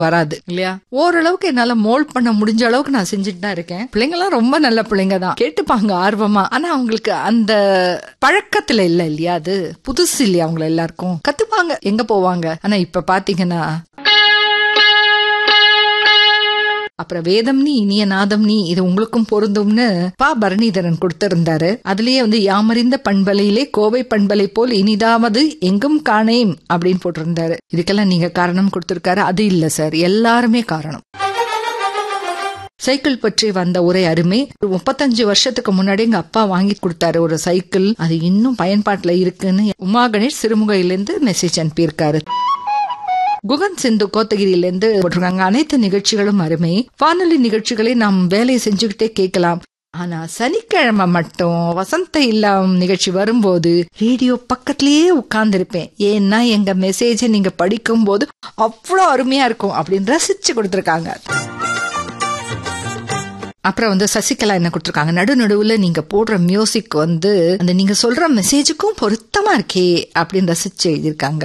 வராது இல்லையா ஓரளவுக்கு என்னால மோல்ட் பண்ண முடிஞ்ச அளவுக்கு நான் செஞ்சுட்டு தான் இருக்கேன் பிள்ளைங்க எல்லாம் ரொம்ப நல்ல பிள்ளைங்க தான் கேட்டுப்பாங்க ஆர்வமா ஆனா அவங்களுக்கு அந்த பழக்கத்துல இல்ல இல்லையா அது புதுசு இல்லையா அவங்க எல்லாருக்கும் கத்துப்பாங்க எங்க போவாங்க ஆனா இப்ப பாத்தீங்கன்னா அப்புறம் வேதம் நீ இனிய நாதம் நீ இது உங்களுக்கும் பொருந்தும்னு பா பரணிதரன் கொடுத்திருந்தாரு அதுலயே வந்து யாமறிந்த பண்பலையிலே கோவை பண்பலை போல் இனிதாவது எங்கும் காணேம் அப்படின்னு போட்டிருந்தாரு இதுக்கெல்லாம் நீங்க காரணம் கொடுத்திருக்காரு அது இல்ல சார் எல்லாருமே காரணம் சைக்கிள் பற்றி வந்த ஒரே அருமை ஒரு முப்பத்தஞ்சு வருஷத்துக்கு முன்னாடி எங்க அப்பா வாங்கி கொடுத்தாரு ஒரு சைக்கிள் அது இன்னும் பயன்பாட்டுல இருக்குன்னு உமா கணேஷ் சிறுமுகையிலிருந்து மெசேஜ் அனுப்பியிருக்காரு குகன் சிந்து கோத்தகிரியிலிருந்து போட்டிருக்காங்க அனைத்து நிகழ்ச்சிகளும் அருமை வானொலி நிகழ்ச்சிகளை நாம் வேலையை செஞ்சுக்கிட்டே கேட்கலாம் ஆனா சனிக்கிழமை மட்டும் வசந்த இல்லம் நிகழ்ச்சி வரும்போது ரேடியோ பக்கத்திலேயே உட்கார்ந்துருப்பேன் ஏன்னா எங்க மெசேஜை நீங்க படிக்கும் போது அவ்வளோ அருமையா இருக்கும் அப்படின்னு ரசிச்சு கொடுத்துருக்காங்க அப்புறம் வந்து சசிகலா என்ன கொடுத்துருக்காங்க நடு நடுவுல நீங்க போடுற மியூசிக் வந்து அந்த நீங்க சொல்ற மெசேஜுக்கும் பொருத்தமா இருக்கே அப்படின்னு ரசிச்சு எழுதியிருக்காங்க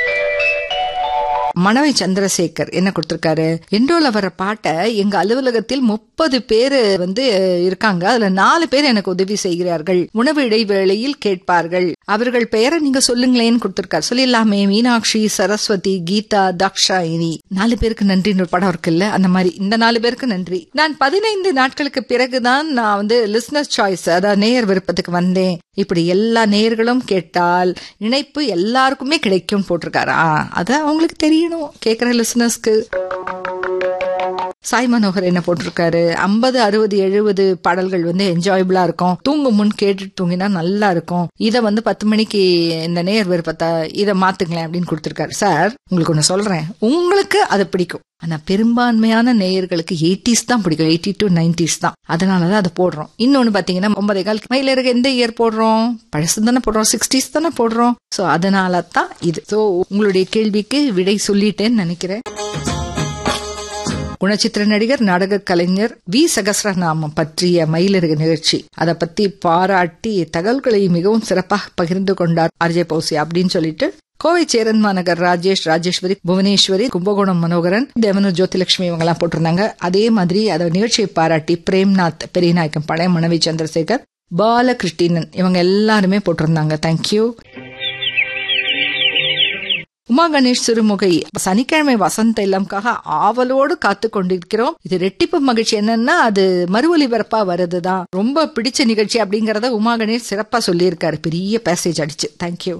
மணவை சந்திரசேகர் என்ன கொடுத்திருக்காரு எண்டோல வர பாட்டை எங்க அலுவலகத்தில் முப்பது பேரு வந்து இருக்காங்க அதுல நாலு பேர் எனக்கு உதவி செய்கிறார்கள் உணவு இடைவேளையில் கேட்பார்கள் அவர்கள் பெயரை நீங்க சொல்லுங்களேன்னு கொடுத்திருக்காரு சொல்லிடலாமே மீனாட்சி சரஸ்வதி கீதா தாக்ஷாயினி நாலு பேருக்கு நன்றின்னு ஒரு படம் இருக்குல்ல அந்த மாதிரி இந்த நாலு பேருக்கு நன்றி நான் பதினைந்து நாட்களுக்கு பிறகுதான் நான் வந்து லிஸ்னஸ் சாய்ஸ் அதாவது நேயர் விருப்பத்துக்கு வந்தேன் இப்படி எல்லா நேயர்களும் கேட்டால் இணைப்பு எல்லாருக்குமே கிடைக்கும் போட்டிருக்காரா அத அவங்களுக்கு தெரியணும் கேக்குற லிசனர்ஸ்க்கு சாய் மனோகர் என்ன போட்டிருக்காரு ஐம்பது அறுபது எழுபது பாடல்கள் வந்து என்ஜாயபிளா இருக்கும் தூங்கும் முன் கேட்டுட்டு தூங்கினா நல்லா இருக்கும் இத வந்து பத்து மணிக்கு இந்த நேர் விருப்பத்தை இதை மாத்துங்களேன் அப்படின்னு கொடுத்திருக்காரு சார் உங்களுக்கு ஒண்ணு சொல்றேன் உங்களுக்கு அது பிடிக்கும் ஆனா பெரும்பான்மையான நேயர்களுக்கு எயிட்டிஸ் தான் பிடிக்கும் எயிட்டி டு நைன்டிஸ் தான் அதனாலதான் அதை போடுறோம் இன்னொன்னு பாத்தீங்கன்னா ஒன்பதே கால் மயிலருக்கு எந்த இயர் போடுறோம் பழசு தானே போடுறோம் சிக்ஸ்டீஸ் தானே போடுறோம் சோ அதனால தான் இது சோ உங்களுடைய கேள்விக்கு விடை சொல்லிட்டேன்னு நினைக்கிறேன் குணச்சித்திர நடிகர் நாடக கலைஞர் வி சகசரநாமம் பற்றிய மயிலிறகு நிகழ்ச்சி அதை பத்தி பாராட்டி தகவல்களை மிகவும் சிறப்பாக பகிர்ந்து கொண்டார் அர்ஜய் பௌசி அப்படின்னு சொல்லிட்டு கோவை சேரன் மாநகர் ராஜேஷ் ராஜேஸ்வரி புவனேஸ்வரி கும்பகோணம் மனோகரன் தேவனூர் ஜோதிலட்சுமி இவங்க எல்லாம் போட்டிருந்தாங்க அதே மாதிரி அதை நிகழ்ச்சியை பாராட்டி பிரேம்நாத் பெரியநாயக்கம் பழைய மனைவி சந்திரசேகர் பாலகிருஷ்ணன் இவங்க எல்லாருமே போட்டிருந்தாங்க தேங்க்யூ உமா கணேஷ் சிறுமுகை சனிக்கிழமை வசந்த இல்லம்காக ஆவலோடு காத்து கொண்டிருக்கிறோம் இது ரெட்டிப்பு மகிழ்ச்சி என்னன்னா அது மறு ஒலிபரப்பா வருதுதான் ரொம்ப பிடிச்ச நிகழ்ச்சி அப்படிங்கறத உமா கணேஷ் சிறப்பா சொல்லியிருக்காரு பெரிய பேசேஜ் அடிச்சு தேங்க்யூ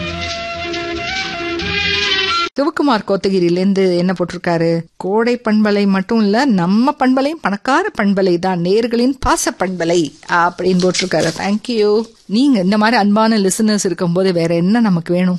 சிவகுமார் கோத்தகிரியிலேருந்து என்ன போட்டிருக்காரு கோடை பண்பலை மட்டும் இல்ல நம்ம பண்பலையும் பணக்கார பண்பலை தான் நேர்களின் பாச பண்பலை அப்படின்னு போட்டிருக்காரு தேங்க்யூ நீங்க இந்த மாதிரி அன்பான லிசனர்ஸ் இருக்கும்போது வேற என்ன நமக்கு வேணும்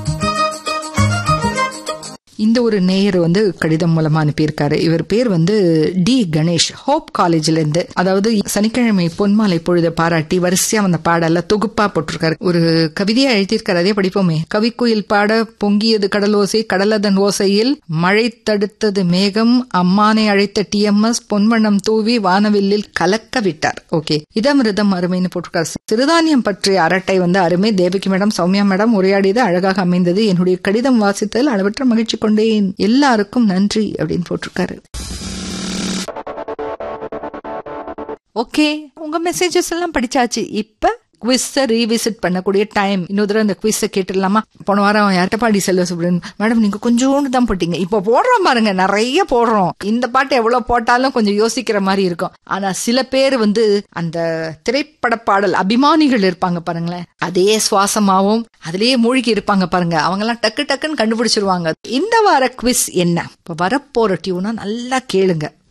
இந்த ஒரு நேயர் வந்து கடிதம் மூலமா அனுப்பியிருக்காரு இவர் பேர் வந்து டி கணேஷ் ஹோப் காலேஜ்ல இருந்து அதாவது சனிக்கிழமை பொன்மாலை பொழுத பாராட்டி வரிசையா வந்த பாடல்ல தொகுப்பா போட்டிருக்காரு ஒரு கவிதையா எழுதியிருக்காரு அதே படிப்போமே கவிக்குயில் பாட பொங்கியது கடலோசை கடலதன் ஓசையில் மழை தடுத்தது மேகம் அம்மானை அழைத்த டிஎம்எஸ் பொன்வண்ணம் தூவி வானவில்லில் கலக்க விட்டார் ஓகே இதமிருதம் அருமைன்னு போட்டிருக்காரு சிறுதானியம் பற்றிய அரட்டை வந்து அருமை தேவகி மேடம் சௌமியா மேடம் உரையாடியது அழகாக அமைந்தது என்னுடைய கடிதம் வாசித்ததில் அளவற்ற மகிழ்ச்சி கொண்டேன் எல்லாருக்கும் நன்றி அப்படின்னு போட்டிருக்காரு ஓகே உங்க மெசேஜஸ் எல்லாம் படிச்சாச்சு இப்ப குவிஸ ரீவிசிட் பண்ணக்கூடிய டைம் இன்னொரு தடவை இந்த குவிஸ கேட்டுடலாமா போன வாரம் யார்ட்டப்பாடி செல்வ சுப்ரன் மேடம் நீங்க கொஞ்சோண்டு தான் போட்டீங்க இப்போ போடுறோம் பாருங்க நிறைய போடுறோம் இந்த பாட்டு எவ்வளவு போட்டாலும் கொஞ்சம் யோசிக்கிற மாதிரி இருக்கும் ஆனா சில பேர் வந்து அந்த திரைப்பட பாடல் அபிமானிகள் இருப்பாங்க பாருங்களேன் அதே சுவாசமாவும் அதுலயே மூழ்கி இருப்பாங்க பாருங்க அவங்க எல்லாம் டக்கு டக்குன்னு கண்டுபிடிச்சிருவாங்க இந்த வார குவிஸ் என்ன இப்ப வரப்போற டியூனா நல்லா கேளுங்க